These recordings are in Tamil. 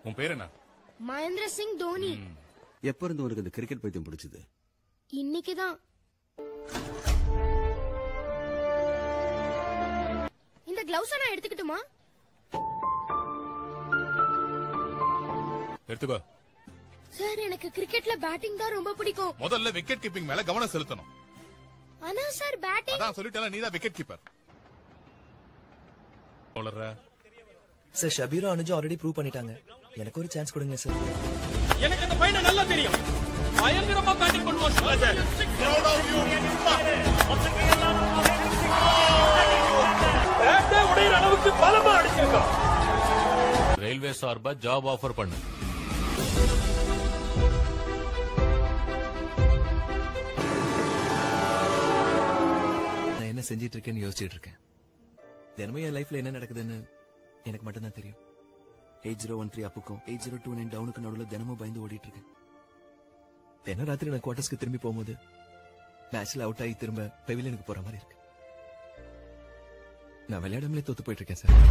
உன் பேர் என்ன மகேந்திர சிங் தோனி எப்ப இருந்து உனக்கு இந்த கிரிக்கெட் பைத்தியம் பிடிச்சது இன்னைக்குதான் இந்த கிளவுஸ் நான் எடுத்துக்கிட்டுமா எடுத்துக்கோ சார் எனக்கு கிரிக்கெட்ல பேட்டிங் தான் ரொம்ப பிடிக்கும் முதல்ல விக்கெட் கீப்பிங் மேல கவனம் செலுத்தணும் ஆனா சார் பேட்டிங் அதான் சொல்லிட்டேன் நீ தான் விக்கெட் கீப்பர் வளர்ற சார் ஷபீரும் அனுஜும் ஆல்ரெடி ப்ரூவ் பண்ணிட்டாங்க எனக்கு ஒரு சான்ஸ் கொடுங்க சார் எனக்கு அந்த பையனை நல்லா தெரியும் பயங்கரமா பேட்டிங் பண்ணுவான் பேட்டே உடையிற அளவுக்கு பலமா அடிச்சிருக்கான் ரயில்வே சார்பா ஜாப் ஆஃபர் பண்ணு நான் என்ன செஞ்சிட்டு இருக்கேன்னு யோசிச்சுட்டு இருக்கேன் தினமும் என் லைஃப்ல என்ன நடக்குதுன்னு எனக்கு மட்டும்தான் தெரியும் எயிட் ஜீரோ ஒன் த்ரீ அப்புக்கும் எயிட் ஜீரோ டூ நைன் டவுனுக்கு நடுவில் தினமும் பயந்து ஓடிட்டு இருக்கேன் தினம் ராத்திரி நான் குவார்டர்ஸ்க்கு திரும்பி போகும்போது மேட்ச்ல அவுட் ஆகி திரும்ப பெவிலியனுக்கு போற மாதிரி இருக்கு நான் விளையாடாமலே தோத்து போயிட்டு இருக்கேன் sir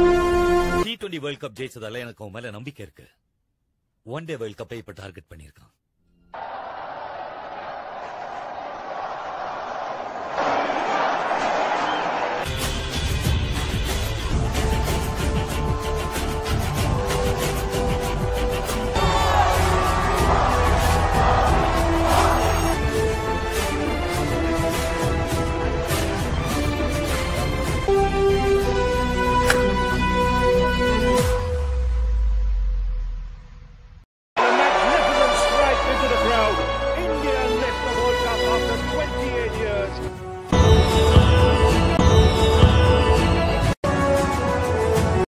T twenty world cup ஜெயிச்சதால எனக்கு உன் மேல நம்பிக்கை இருக்கு ஒன் டே வேர்ல்ட் கப்பை இப்ப டார்கெட் பண்ணிருக்கான்